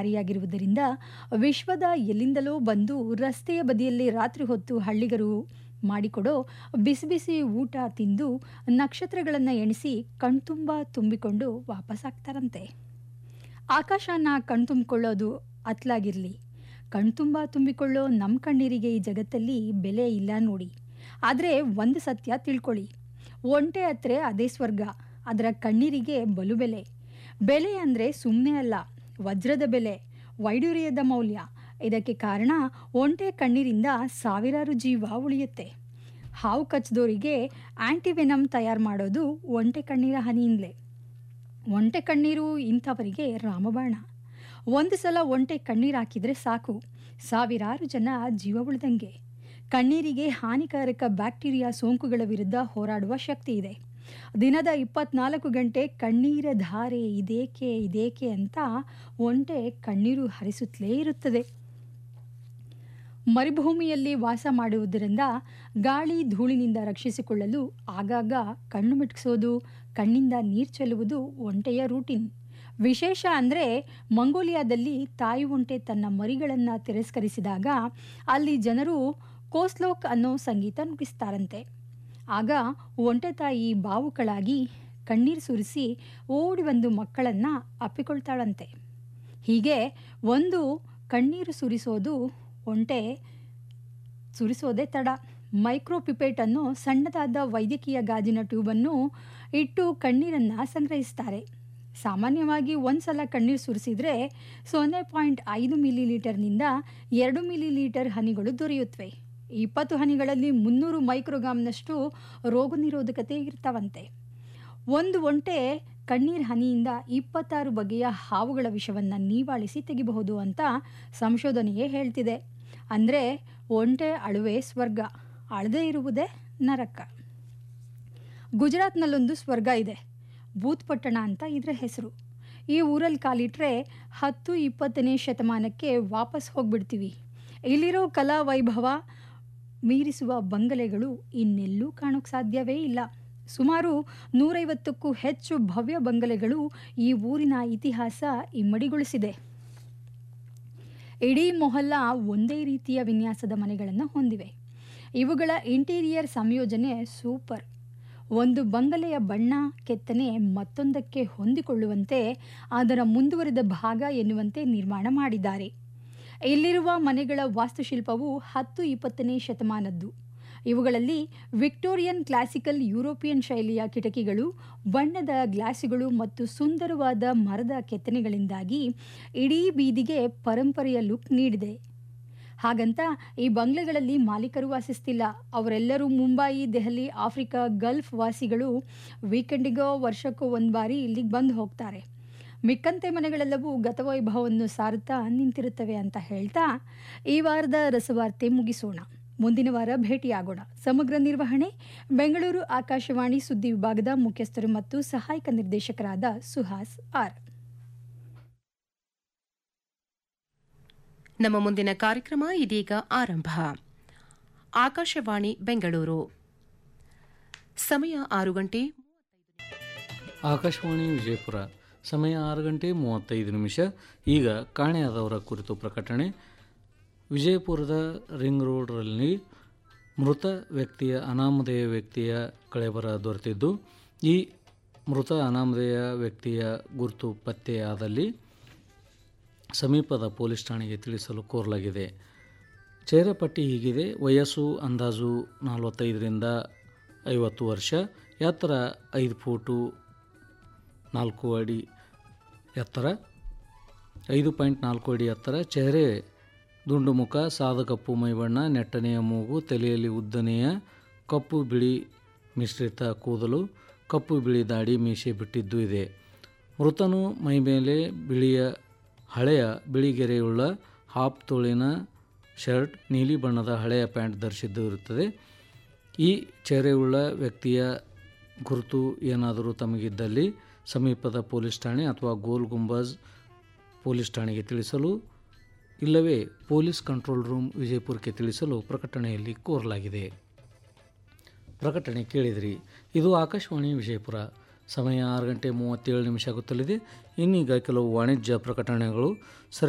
ಪ್ರಯೋಜನಕಾರಿಯಾಗಿರುವುದರಿಂದ ವಿಶ್ವದ ಎಲ್ಲಿಂದಲೋ ಬಂದು ರಸ್ತೆಯ ಬದಿಯಲ್ಲಿ ರಾತ್ರಿ ಹೊತ್ತು ಹಳ್ಳಿಗರು ಮಾಡಿಕೊಡೋ ಬಿಸಿ ಬಿಸಿ ಊಟ ತಿಂದು ನಕ್ಷತ್ರಗಳನ್ನು ಎಣಿಸಿ ಕಣ್ತುಂಬ ತುಂಬಿಕೊಂಡು ವಾಪಸ್ಸಾಗ್ತಾರಂತೆ ಆಕಾಶನ ಕಣ್ತುಂಬಿಕೊಳ್ಳೋದು ಅತ್ಲಾಗಿರಲಿ ಕಣ್ತುಂಬ ತುಂಬಿಕೊಳ್ಳೋ ನಮ್ಮ ಕಣ್ಣೀರಿಗೆ ಈ ಜಗತ್ತಲ್ಲಿ ಬೆಲೆ ಇಲ್ಲ ನೋಡಿ ಆದರೆ ಒಂದು ಸತ್ಯ ತಿಳ್ಕೊಳ್ಳಿ ಒಂಟೆ ಹತ್ರ ಅದೇ ಸ್ವರ್ಗ ಅದರ ಕಣ್ಣೀರಿಗೆ ಬಲು ಬೆಲೆ ಬೆಲೆ ಅಂದರೆ ಸುಮ್ಮನೆ ಅಲ್ಲ ವಜ್ರದ ಬೆಲೆ ವೈಡೂರ್ಯದ ಮೌಲ್ಯ ಇದಕ್ಕೆ ಕಾರಣ ಒಂಟೆ ಕಣ್ಣೀರಿಂದ ಸಾವಿರಾರು ಜೀವ ಉಳಿಯುತ್ತೆ ಹಾವು ಕಚ್ಚದವರಿಗೆ ಆ್ಯಂಟಿವೆನಮ್ ತಯಾರು ಮಾಡೋದು ಒಂಟೆ ಕಣ್ಣೀರ ಹನಿಯಿಂದಲೇ ಒಂಟೆ ಕಣ್ಣೀರು ಇಂಥವರಿಗೆ ರಾಮಬಾಣ ಒಂದು ಸಲ ಒಂಟೆ ಕಣ್ಣೀರು ಹಾಕಿದರೆ ಸಾಕು ಸಾವಿರಾರು ಜನ ಜೀವ ಉಳಿದಂಗೆ ಕಣ್ಣೀರಿಗೆ ಹಾನಿಕಾರಕ ಬ್ಯಾಕ್ಟೀರಿಯಾ ಸೋಂಕುಗಳ ವಿರುದ್ಧ ಹೋರಾಡುವ ಶಕ್ತಿ ಇದೆ ದಿನದ ಇಪ್ಪತ್ನಾಲ್ಕು ಗಂಟೆ ಕಣ್ಣೀರ ಧಾರೆ ಇದೇಕೆ ಇದೇಕೆ ಅಂತ ಒಂಟೆ ಕಣ್ಣೀರು ಹರಿಸುತ್ತಲೇ ಇರುತ್ತದೆ ಮರುಭೂಮಿಯಲ್ಲಿ ವಾಸ ಮಾಡುವುದರಿಂದ ಗಾಳಿ ಧೂಳಿನಿಂದ ರಕ್ಷಿಸಿಕೊಳ್ಳಲು ಆಗಾಗ ಕಣ್ಣು ಮಿಟ್ಕಿಸೋದು ಕಣ್ಣಿಂದ ನೀರು ಚೆಲ್ಲುವುದು ಒಂಟೆಯ ರೂಟೀನ್ ವಿಶೇಷ ಅಂದರೆ ಮಂಗೋಲಿಯಾದಲ್ಲಿ ತಾಯಿ ಒಂಟೆ ತನ್ನ ಮರಿಗಳನ್ನು ತಿರಸ್ಕರಿಸಿದಾಗ ಅಲ್ಲಿ ಜನರು ಕೋಸ್ಲೋಕ್ ಅನ್ನೋ ಸಂಗೀತ ನುಡಿಸ್ತಾರಂತೆ ಆಗ ಒಂಟೆ ತಾಯಿ ಬಾವುಕಳಾಗಿ ಕಣ್ಣೀರು ಸುರಿಸಿ ಓಡಿ ಬಂದು ಮಕ್ಕಳನ್ನು ಅಪ್ಪಿಕೊಳ್ತಾಳಂತೆ ಹೀಗೆ ಒಂದು ಕಣ್ಣೀರು ಸುರಿಸೋದು ಒಂಟೆ ಸುರಿಸೋದೇ ತಡ ಮೈಕ್ರೋಪಿಪೇಟ್ ಅನ್ನೋ ಸಣ್ಣದಾದ ವೈದ್ಯಕೀಯ ಗಾಜಿನ ಟ್ಯೂಬನ್ನು ಇಟ್ಟು ಕಣ್ಣೀರನ್ನು ಸಂಗ್ರಹಿಸ್ತಾರೆ ಸಾಮಾನ್ಯವಾಗಿ ಒಂದು ಸಲ ಕಣ್ಣೀರು ಸುರಿಸಿದರೆ ಸೊನ್ನೆ ಪಾಯಿಂಟ್ ಐದು ಮಿಲಿ ಲೀಟರ್ನಿಂದ ಎರಡು ಮಿಲಿ ಲೀಟರ್ ಹನಿಗಳು ದೊರೆಯುತ್ತವೆ ಇಪ್ಪತ್ತು ಹನಿಗಳಲ್ಲಿ ಮುನ್ನೂರು ಮೈಕ್ರೋಗ್ರಾಮ್ನಷ್ಟು ರೋಗ ನಿರೋಧಕತೆ ಇರ್ತಾವಂತೆ ಒಂದು ಒಂಟೆ ಕಣ್ಣೀರ್ ಹನಿಯಿಂದ ಇಪ್ಪತ್ತಾರು ಬಗೆಯ ಹಾವುಗಳ ವಿಷವನ್ನು ನೀವಾಳಿಸಿ ತೆಗಿಬಹುದು ಅಂತ ಸಂಶೋಧನೆಯೇ ಹೇಳ್ತಿದೆ ಅಂದರೆ ಒಂಟೆ ಅಳುವೆ ಸ್ವರ್ಗ ಅಳದೇ ಇರುವುದೇ ನರಕ ಗುಜರಾತ್ನಲ್ಲೊಂದು ಸ್ವರ್ಗ ಇದೆ ಭೂತ್ಪಟ್ಟಣ ಅಂತ ಇದರ ಹೆಸರು ಈ ಊರಲ್ಲಿ ಕಾಲಿಟ್ರೆ ಹತ್ತು ಇಪ್ಪತ್ತನೇ ಶತಮಾನಕ್ಕೆ ವಾಪಸ್ ಹೋಗ್ಬಿಡ್ತೀವಿ ಇಲ್ಲಿರೋ ಕಲಾ ವೈಭವ ಮೀರಿಸುವ ಬಂಗಲೆಗಳು ಇನ್ನೆಲ್ಲೂ ಕಾಣೋಕ್ಕೆ ಸಾಧ್ಯವೇ ಇಲ್ಲ ಸುಮಾರು ನೂರೈವತ್ತಕ್ಕೂ ಹೆಚ್ಚು ಭವ್ಯ ಬಂಗಲೆಗಳು ಈ ಊರಿನ ಇತಿಹಾಸ ಇಮ್ಮಡಿಗೊಳಿಸಿದೆ ಇಡೀ ಮೊಹಲ್ಲಾ ಒಂದೇ ರೀತಿಯ ವಿನ್ಯಾಸದ ಮನೆಗಳನ್ನು ಹೊಂದಿವೆ ಇವುಗಳ ಇಂಟೀರಿಯರ್ ಸಂಯೋಜನೆ ಸೂಪರ್ ಒಂದು ಬಂಗಲೆಯ ಬಣ್ಣ ಕೆತ್ತನೆ ಮತ್ತೊಂದಕ್ಕೆ ಹೊಂದಿಕೊಳ್ಳುವಂತೆ ಅದರ ಮುಂದುವರಿದ ಭಾಗ ಎನ್ನುವಂತೆ ನಿರ್ಮಾಣ ಮಾಡಿದ್ದಾರೆ ಇಲ್ಲಿರುವ ಮನೆಗಳ ವಾಸ್ತುಶಿಲ್ಪವು ಹತ್ತು ಇಪ್ಪತ್ತನೇ ಶತಮಾನದ್ದು ಇವುಗಳಲ್ಲಿ ವಿಕ್ಟೋರಿಯನ್ ಕ್ಲಾಸಿಕಲ್ ಯುರೋಪಿಯನ್ ಶೈಲಿಯ ಕಿಟಕಿಗಳು ಬಣ್ಣದ ಗ್ಲಾಸುಗಳು ಮತ್ತು ಸುಂದರವಾದ ಮರದ ಕೆತ್ತನೆಗಳಿಂದಾಗಿ ಇಡೀ ಬೀದಿಗೆ ಪರಂಪರೆಯ ಲುಕ್ ನೀಡಿದೆ ಹಾಗಂತ ಈ ಬಂಗ್ಲೆಗಳಲ್ಲಿ ಮಾಲೀಕರು ವಾಸಿಸ್ತಿಲ್ಲ ಅವರೆಲ್ಲರೂ ಮುಂಬಯಿ ದೆಹಲಿ ಆಫ್ರಿಕಾ ಗಲ್ಫ್ ವಾಸಿಗಳು ವೀಕೆಂಡಿಗೋ ವರ್ಷಕ್ಕೋ ಒಂದು ಬಾರಿ ಇಲ್ಲಿಗೆ ಬಂದು ಹೋಗ್ತಾರೆ ಮಿಕ್ಕಂತೆ ಮನೆಗಳೆಲ್ಲವೂ ಗತವೈಭವವನ್ನು ಸಾರುತ್ತಾ ನಿಂತಿರುತ್ತವೆ ಅಂತ ಹೇಳ್ತಾ ಈ ವಾರದ ರಸವಾರ್ತೆ ಮುಗಿಸೋಣ ಮುಂದಿನ ವಾರ ಭೇಟಿಯಾಗೋಣ ಸಮಗ್ರ ನಿರ್ವಹಣೆ ಬೆಂಗಳೂರು ಆಕಾಶವಾಣಿ ಸುದ್ದಿ ವಿಭಾಗದ ಮುಖ್ಯಸ್ಥರು ಮತ್ತು ಸಹಾಯಕ ನಿರ್ದೇಶಕರಾದ ಸುಹಾಸ್ ಆರ್ ನಮ್ಮ ಮುಂದಿನ ಕಾರ್ಯಕ್ರಮ ಇದೀಗ ಆರಂಭ ಆಕಾಶವಾಣಿ ಬೆಂಗಳೂರು ಸಮಯ ಆರು ಗಂಟೆ ಆಕಾಶವಾಣಿ ವಿಜಯಪುರ ಸಮಯ ಆರು ಗಂಟೆ ಮೂವತ್ತೈದು ನಿಮಿಷ ಈಗ ಕಾಣೆಯಾದವರ ಕುರಿತು ಪ್ರಕಟಣೆ ವಿಜಯಪುರದ ರಿಂಗ್ ರೋಡ್ನಲ್ಲಿ ಮೃತ ವ್ಯಕ್ತಿಯ ಅನಾಮಧೇಯ ವ್ಯಕ್ತಿಯ ಕಳೆಬರ ದೊರೆತಿದ್ದು ಈ ಮೃತ ಅನಾಮಧೇಯ ವ್ಯಕ್ತಿಯ ಗುರುತು ಪತ್ತೆಯಾದಲ್ಲಿ ಸಮೀಪದ ಪೊಲೀಸ್ ಠಾಣೆಗೆ ತಿಳಿಸಲು ಕೋರಲಾಗಿದೆ ಚೇರಪಟ್ಟಿ ಹೀಗಿದೆ ವಯಸ್ಸು ಅಂದಾಜು ನಲವತ್ತೈದರಿಂದ ಐವತ್ತು ವರ್ಷ ಎತ್ತರ ಐದು ಫೂಟು ನಾಲ್ಕು ಅಡಿ ಎತ್ತರ ಐದು ಪಾಯಿಂಟ್ ನಾಲ್ಕು ಅಡಿ ಎತ್ತರ ಚೆಹರೆ ದುಂಡು ಮುಖ ಸಾದ ಕಪ್ಪು ಮೈಬಣ್ಣ ನೆಟ್ಟನೆಯ ಮೂಗು ತಲೆಯಲ್ಲಿ ಉದ್ದನೆಯ ಕಪ್ಪು ಬಿಳಿ ಮಿಶ್ರಿತ ಕೂದಲು ಕಪ್ಪು ಬಿಳಿ ದಾಡಿ ಮೀಸೆ ಬಿಟ್ಟಿದ್ದು ಇದೆ ಮೃತನು ಮೈಮೇಲೆ ಬಿಳಿಯ ಹಳೆಯ ಬಿಳಿಗೆರೆಯುಳ್ಳ ಹಾಫ್ ತೋಳಿನ ಶರ್ಟ್ ನೀಲಿ ಬಣ್ಣದ ಹಳೆಯ ಪ್ಯಾಂಟ್ ಧರಿಸಿದ್ದು ಇರುತ್ತದೆ ಈ ಚೆಹರೆಯುಳ್ಳ ವ್ಯಕ್ತಿಯ ಗುರುತು ಏನಾದರೂ ತಮಗಿದ್ದಲ್ಲಿ ಸಮೀಪದ ಪೊಲೀಸ್ ಠಾಣೆ ಅಥವಾ ಗೋಲ್ ಗುಂಬಾಜ್ ಪೊಲೀಸ್ ಠಾಣೆಗೆ ತಿಳಿಸಲು ಇಲ್ಲವೇ ಪೊಲೀಸ್ ಕಂಟ್ರೋಲ್ ರೂಮ್ ವಿಜಯಪುರಕ್ಕೆ ತಿಳಿಸಲು ಪ್ರಕಟಣೆಯಲ್ಲಿ ಕೋರಲಾಗಿದೆ ಪ್ರಕಟಣೆ ಕೇಳಿದಿರಿ ಇದು ಆಕಾಶವಾಣಿ ವಿಜಯಪುರ ಸಮಯ ಆರು ಗಂಟೆ ಮೂವತ್ತೇಳು ನಿಮಿಷ ಆಗುತ್ತಲಿದೆ ಇನ್ನೀಗ ಕೆಲವು ವಾಣಿಜ್ಯ ಪ್ರಕಟಣೆಗಳು ಸರಿ